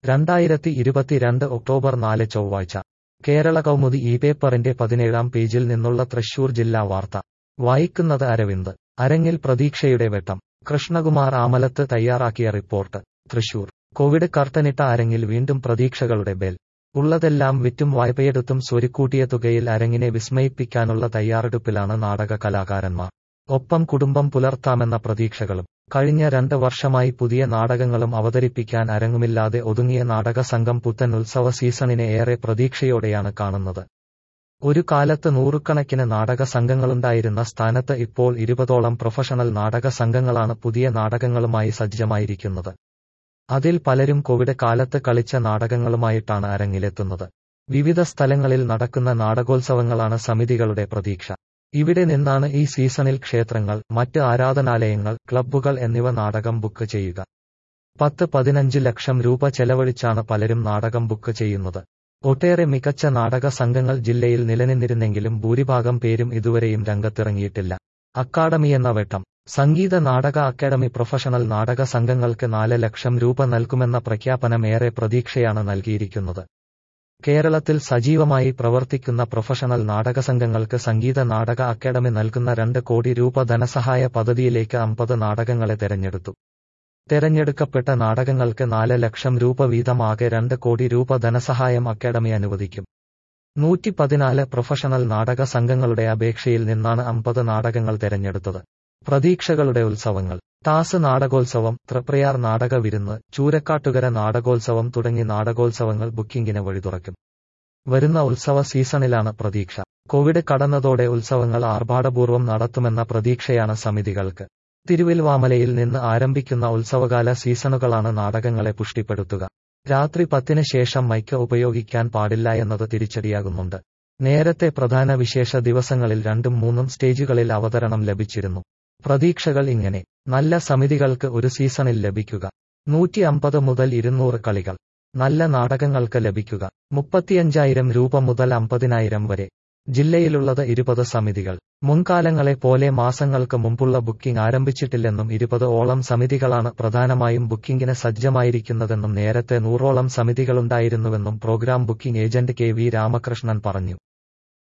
രണ്ടായിരത്തി ഇരുപത്തിരണ്ട് ഒക്ടോബർ നാല് ചൊവ്വാഴ്ച കേരള കൗമുദി ഈ പേപ്പറിന്റെ പതിനേഴാം പേജിൽ നിന്നുള്ള തൃശൂർ ജില്ലാ വാർത്ത വായിക്കുന്നത് അരവിന്ദ് അരങ്ങിൽ പ്രതീക്ഷയുടെ വെട്ടം കൃഷ്ണകുമാർ ആമലത്ത് തയ്യാറാക്കിയ റിപ്പോർട്ട് തൃശൂർ കോവിഡ് കർട്ടനിട്ട അരങ്ങിൽ വീണ്ടും പ്രതീക്ഷകളുടെ ബെൽ ഉള്ളതെല്ലാം വിറ്റും വായ്പയെടുത്തും സ്വരുക്കൂട്ടിയ തുകയിൽ അരങ്ങിനെ വിസ്മയിപ്പിക്കാനുള്ള തയ്യാറെടുപ്പിലാണ് നാടക കലാകാരന്മാർ ഒപ്പം കുടുംബം പുലർത്താമെന്ന പ്രതീക്ഷകളും കഴിഞ്ഞ രണ്ട് വർഷമായി പുതിയ നാടകങ്ങളും അവതരിപ്പിക്കാൻ അരങ്ങുമില്ലാതെ ഒതുങ്ങിയ നാടക സംഘം പുത്തൻ ഉത്സവ സീസണിനെ ഏറെ പ്രതീക്ഷയോടെയാണ് കാണുന്നത് ഒരു കാലത്ത് നൂറുകണക്കിന് നാടക സംഘങ്ങളുണ്ടായിരുന്ന സ്ഥാനത്ത് ഇപ്പോൾ ഇരുപതോളം പ്രൊഫഷണൽ നാടക സംഘങ്ങളാണ് പുതിയ നാടകങ്ങളുമായി സജ്ജമായിരിക്കുന്നത് അതിൽ പലരും കോവിഡ് കാലത്ത് കളിച്ച നാടകങ്ങളുമായിട്ടാണ് അരങ്ങിലെത്തുന്നത് വിവിധ സ്ഥലങ്ങളിൽ നടക്കുന്ന നാടകോത്സവങ്ങളാണ് സമിതികളുടെ പ്രതീക്ഷ ഇവിടെ നിന്നാണ് ഈ സീസണിൽ ക്ഷേത്രങ്ങൾ മറ്റ് ആരാധനാലയങ്ങൾ ക്ലബ്ബുകൾ എന്നിവ നാടകം ബുക്ക് ചെയ്യുക പത്ത് പതിനഞ്ച് ലക്ഷം രൂപ ചെലവഴിച്ചാണ് പലരും നാടകം ബുക്ക് ചെയ്യുന്നത് ഒട്ടേറെ മികച്ച നാടക സംഘങ്ങൾ ജില്ലയിൽ നിലനിന്നിരുന്നെങ്കിലും ഭൂരിഭാഗം പേരും ഇതുവരെയും രംഗത്തിറങ്ങിയിട്ടില്ല അക്കാഡമിയെന്ന വെട്ടം സംഗീത നാടക അക്കാദമി പ്രൊഫഷണൽ നാടക സംഘങ്ങൾക്ക് നാല് ലക്ഷം രൂപ നൽകുമെന്ന പ്രഖ്യാപനം ഏറെ പ്രതീക്ഷയാണ് നൽകിയിരിക്കുന്നത് കേരളത്തിൽ സജീവമായി പ്രവർത്തിക്കുന്ന പ്രൊഫഷണൽ നാടക സംഘങ്ങൾക്ക് സംഗീത നാടക അക്കാദമി നൽകുന്ന രണ്ട് കോടി രൂപ ധനസഹായ പദ്ധതിയിലേക്ക് അമ്പത് നാടകങ്ങളെ തെരഞ്ഞെടുത്തു തെരഞ്ഞെടുക്കപ്പെട്ട നാടകങ്ങൾക്ക് നാല് ലക്ഷം രൂപ വീതം ആകെ രണ്ട് കോടി രൂപ ധനസഹായം അക്കാദമി അനുവദിക്കും നൂറ്റി പതിനാല് പ്രൊഫഷണൽ നാടക സംഘങ്ങളുടെ അപേക്ഷയിൽ നിന്നാണ് അമ്പത് നാടകങ്ങൾ തെരഞ്ഞെടുത്തത് പ്രതീക്ഷകളുടെ ഉത്സവങ്ങൾ ടാസ് നാടകോത്സവം തൃപ്രയാർ നാടക വിരുന്ന് ചൂരക്കാട്ടുകര നാടകോത്സവം തുടങ്ങി നാടകോത്സവങ്ങൾ ബുക്കിംഗിന് വഴി തുറക്കും വരുന്ന ഉത്സവ സീസണിലാണ് പ്രതീക്ഷ കോവിഡ് കടന്നതോടെ ഉത്സവങ്ങൾ ആർഭാടപൂർവ്വം നടത്തുമെന്ന പ്രതീക്ഷയാണ് സമിതികൾക്ക് തിരുവിൽവാമലയിൽ നിന്ന് ആരംഭിക്കുന്ന ഉത്സവകാല സീസണുകളാണ് നാടകങ്ങളെ പുഷ്ടിപ്പെടുത്തുക രാത്രി പത്തിന് ശേഷം മൈക്ക് ഉപയോഗിക്കാൻ പാടില്ല എന്നത് തിരിച്ചടിയാകുന്നുണ്ട് നേരത്തെ പ്രധാന വിശേഷ ദിവസങ്ങളിൽ രണ്ടും മൂന്നും സ്റ്റേജുകളിൽ അവതരണം ലഭിച്ചിരുന്നു പ്രതീക്ഷകൾ ഇങ്ങനെ നല്ല സമിതികൾക്ക് ഒരു സീസണിൽ ലഭിക്കുക നൂറ്റി അമ്പത് മുതൽ ഇരുന്നൂറ് കളികൾ നല്ല നാടകങ്ങൾക്ക് ലഭിക്കുക മുപ്പത്തിയഞ്ചായിരം രൂപ മുതൽ അമ്പതിനായിരം വരെ ജില്ലയിലുള്ളത് ഇരുപത് സമിതികൾ മുൻകാലങ്ങളെ പോലെ മാസങ്ങൾക്ക് മുമ്പുള്ള ബുക്കിംഗ് ആരംഭിച്ചിട്ടില്ലെന്നും ഇരുപത് ഓളം സമിതികളാണ് പ്രധാനമായും ബുക്കിംഗിന് സജ്ജമായിരിക്കുന്നതെന്നും നേരത്തെ നൂറോളം സമിതികളുണ്ടായിരുന്നുവെന്നും programme booking agent K V Ramakrishnan പറഞ്ഞു